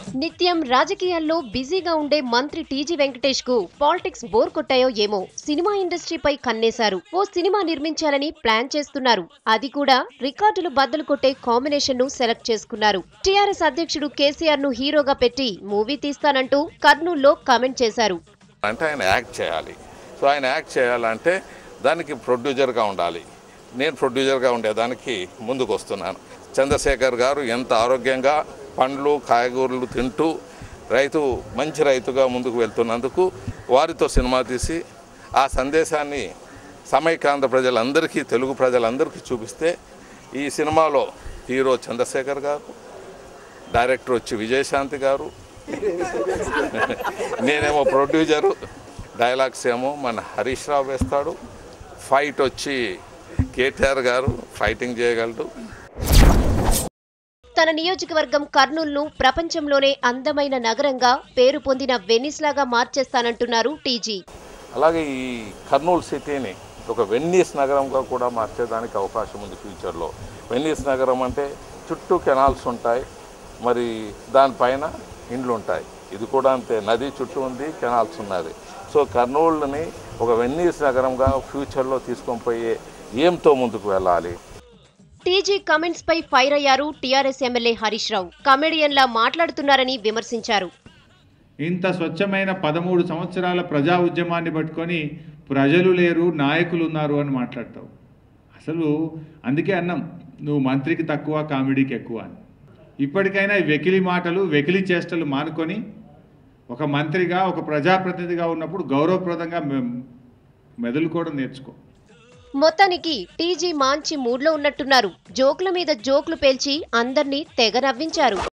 నిత్యం రాజకీయాల్లో బిజీగా ఉండే మంత్రి టీజీ వెంకటేష్ కు పాలిటిక్స్ బోర్ కొట్టాయో ఏమో సినిమా ఇండస్ట్రీపై కన్నేశారు ఓ సినిమా నిర్మించాలని ప్లాన్ చేస్తున్నారు అది కూడా రికార్డులు బద్దలు కొట్టే కాంబినేషన్ ను సెలెక్ట్ చేసుకున్నారు టీఆర్ఎస్ అధ్యక్షుడు కేసీఆర్ ను హీరోగా పెట్టి మూవీ తీస్తానంటూ కర్నూల్లో కామెంట్ చేశారు అంటే ఆయన యాక్ట్ చేయాలి సో ఆయన యాక్ట్ చేయాలంటే దానికి ప్రొడ్యూసర్గా ఉండాలి నేను ప్రొడ్యూసర్గా ఉండేదానికి ముందుకు వస్తున్నాను చంద్రశేఖర్ గారు ఎంత ఆరోగ్యంగా పండ్లు కాయగూరలు తింటూ రైతు మంచి రైతుగా ముందుకు వెళ్తున్నందుకు వారితో సినిమా తీసి ఆ సందేశాన్ని సమైక్యాంధ్ర ప్రజలందరికీ తెలుగు ప్రజలందరికీ చూపిస్తే ఈ సినిమాలో హీరో చంద్రశేఖర్ గారు డైరెక్టర్ వచ్చి విజయశాంతి గారు నేనేమో ప్రొడ్యూసరు డైలాగ్స్ ఏమో మన హరీష్ రావు వేస్తాడు ఫైట్ వచ్చి కేటీఆర్ గారు ఫైటింగ్ చేయగలడు తన నియోజకవర్గం కర్నూలును ప్రపంచంలోనే అందమైన నగరంగా పేరు పొందిన వెనిస్ లాగా మార్చేస్తానంటున్నారు టీజీ అలాగే ఈ కర్నూలు సిటీని ఒక వెన్నీస్ నగరంగా కూడా మార్చేదానికి అవకాశం ఉంది ఫ్యూచర్లో వెన్నీస్ నగరం అంటే చుట్టూ కెనాల్స్ ఉంటాయి మరి దానిపైన ఇండ్లు ఉంటాయి ఇది కూడా అంతే నది చుట్టూ ఉంది కెనాల్స్ ఉన్నది సో కర్నూలుని ఒక వెన్నీస్ నగరంగా ఫ్యూచర్లో తీసుకొని పోయే ఏంతో ముందుకు వెళ్ళాలి టీజీ కమెంట్స్ పై ఫైర్ అయ్యారు టీఆర్ఎస్ ఎమ్మెల్యే హరీష్ రావు కమెడియన్లా మాట్లాడుతున్నారని విమర్శించారు ఇంత స్వచ్ఛమైన పదమూడు సంవత్సరాల ప్రజా ఉద్యమాన్ని పట్టుకొని ప్రజలు లేరు నాయకులు ఉన్నారు అని మాట్లాడతావు అసలు అందుకే అన్నాం నువ్వు మంత్రికి తక్కువ కామెడీకి ఎక్కువ అని ఇప్పటికైనా ఈ వెకిలి మాటలు వెకిలి చేష్టలు మానుకొని ఒక మంత్రిగా ఒక ప్రజాప్రతినిధిగా ఉన్నప్పుడు గౌరవప్రదంగా మె- మెదులుకోవడం నేర్చుకో మొత్తానికి టీజీ మాంచి మూడ్లో ఉన్నట్టున్నారు జోకుల మీద జోకులు పేల్చి అందర్నీ తెగ నవ్వించారు